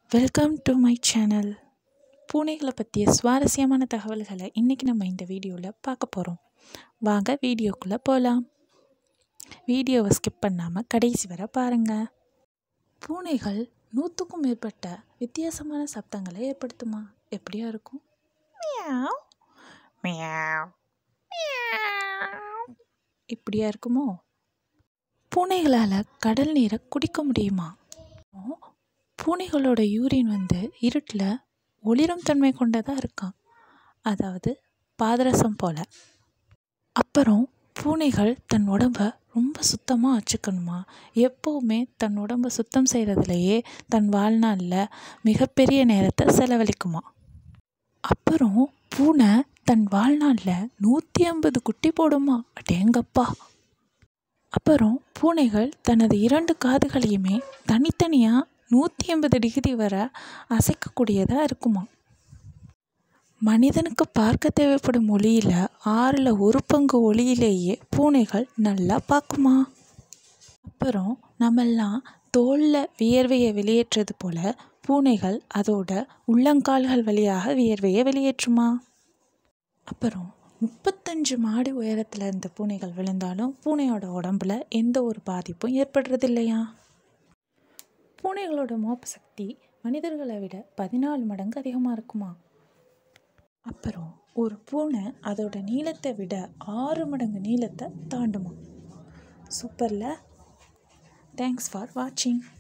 Welcome to my channel பூனைகளை பற்றிய சுவாரஸ்யமான தகவல்களை இன்றைக்கி நம்ம இந்த வீடியோவில் பார்க்க போகிறோம் வாங்க வீடியோக்குள்ளே போகலாம் வீடியோவை ஸ்கிப் பண்ணாமல் கடைசி வரை பாருங்கள் பூனைகள் நூற்றுக்கும் மேற்பட்ட வித்தியாசமான சப்தங்களை ஏற்படுத்துமா எப்படியா இருக்கும் மியாவ், மியாவ், மியாவ். இப்படியா இருக்குமோ பூனைகளால் கடல் நீரை குடிக்க முடியுமா பூனைகளோட யூரின் வந்து இருட்டில் ஒளிரும் தன்மை கொண்டதாக இருக்கான் அதாவது பாதரசம் போல் அப்புறம் பூனைகள் தன் உடம்ப ரொம்ப சுத்தமாக வச்சுக்கணுமா எப்போவுமே தன் உடம்ப சுத்தம் செய்கிறதுலையே தன் வாழ்நாளில் மிகப்பெரிய நேரத்தை செலவழிக்குமா அப்புறம் பூனை தன் வாழ்நாளில் நூற்றி ஐம்பது குட்டி போடுமா அடேங்கப்பா அப்புறம் பூனைகள் தனது இரண்டு காதுகளையுமே தனித்தனியாக நூற்றி எண்பது டிகிரி வரை அசைக்கக்கூடியதாக இருக்குமா மனிதனுக்கு பார்க்க தேவைப்படும் ஒளியில் ஆறில் ஒரு பங்கு ஒளியிலேயே பூனைகள் நல்லா பார்க்குமா அப்புறம் நம்மெல்லாம் தோலில் வியர்வையை வெளியேற்றுறது போல் பூனைகள் அதோட உள்ளங்கால்கள் வழியாக வியர்வையை வெளியேற்றுமா அப்புறம் முப்பத்தஞ்சு மாடி உயரத்தில் இருந்த பூனைகள் விழுந்தாலும் பூனையோட உடம்புல எந்த ஒரு பாதிப்பும் ஏற்படுறது இல்லையா பூனைகளோட மோப்ப சக்தி மனிதர்களை விட பதினாலு மடங்கு அதிகமாக இருக்குமா அப்புறம் ஒரு பூனை அதோட நீளத்தை விட ஆறு மடங்கு நீளத்தை தாண்டுமா சூப்பரில் தேங்க்ஸ் ஃபார் வாட்சிங்